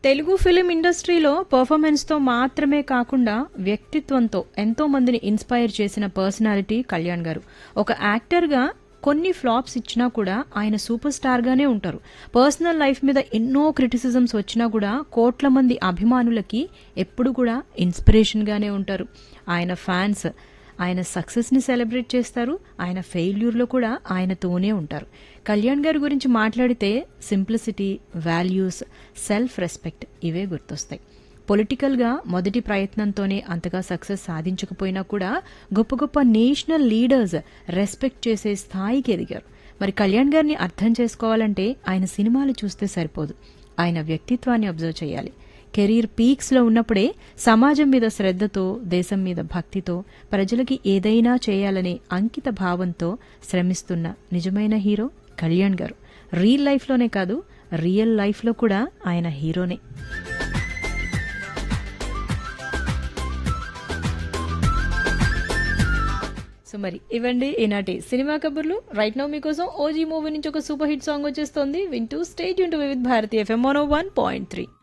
Telugu film ఇండస్ట్రీలో పర్ఫార్మెన్స్తో మాత్రమే కాకుండా వ్యక్తిత్వంతో ఎంతో మందిని ఇన్స్పైర్ చేసిన పర్సనాలిటీ కళ్యాణ్ గారు ఒక యాక్టర్గా కొన్ని ఫ్లాప్స్ ఇచ్చినా కూడా ఆయన సూపర్ స్టార్గానే ఉంటారు పర్సనల్ లైఫ్ మీద ఎన్నో క్రిటిసిజమ్స్ వచ్చినా కూడా కోట్ల మంది అభిమానులకి ఎప్పుడు కూడా ఇన్స్పిరేషన్గానే ఉంటారు ఆయన ఫ్యాన్స్ ఆయన సక్సెస్ని సెలబ్రేట్ చేస్తారు ఆయన ఫెయిల్యూర్లో కూడా ఆయనతోనే ఉంటారు కళ్యాణ్ గారి గురించి మాట్లాడితే సింప్లిసిటీ వాల్యూస్ సెల్ఫ్ రెస్పెక్ట్ ఇవే గుర్తొస్తాయి పొలిటికల్గా మొదటి ప్రయత్నంతోనే అంతగా సక్సెస్ సాధించకపోయినా కూడా గొప్ప గొప్ప నేషనల్ లీడర్స్ రెస్పెక్ట్ చేసే స్థాయికి ఎదిగారు మరి కళ్యాణ్ గారిని అర్థం చేసుకోవాలంటే ఆయన సినిమాలు చూస్తే సరిపోదు ఆయన వ్యక్తిత్వాన్ని అబ్జర్వ్ చేయాలి కెరీర్ పీక్స్లో ఉన్నప్పుడే సమాజం మీద శ్రద్ధతో దేశం మీద భక్తితో ప్రజలకి ఏదైనా చేయాలనే అంకిత భావంతో శ్రమిస్తున్న నిజమైన హీరో కళ్యాణ్ గారు రియల్ లైఫ్లోనే కాదు రియల్ లైఫ్లో కూడా ఆయన హీరోనే సో మరి ఇవ్వండి ఈనాటి సినిమా కబుర్లు రైట్ నౌ మీకోసం ఓజీ మూవీ నుంచి ఒక సూపర్ హిట్ సాంగ్ వచ్చేస్తుంది వింటూ స్టేట్ యూన్ to with Bharati FM one point three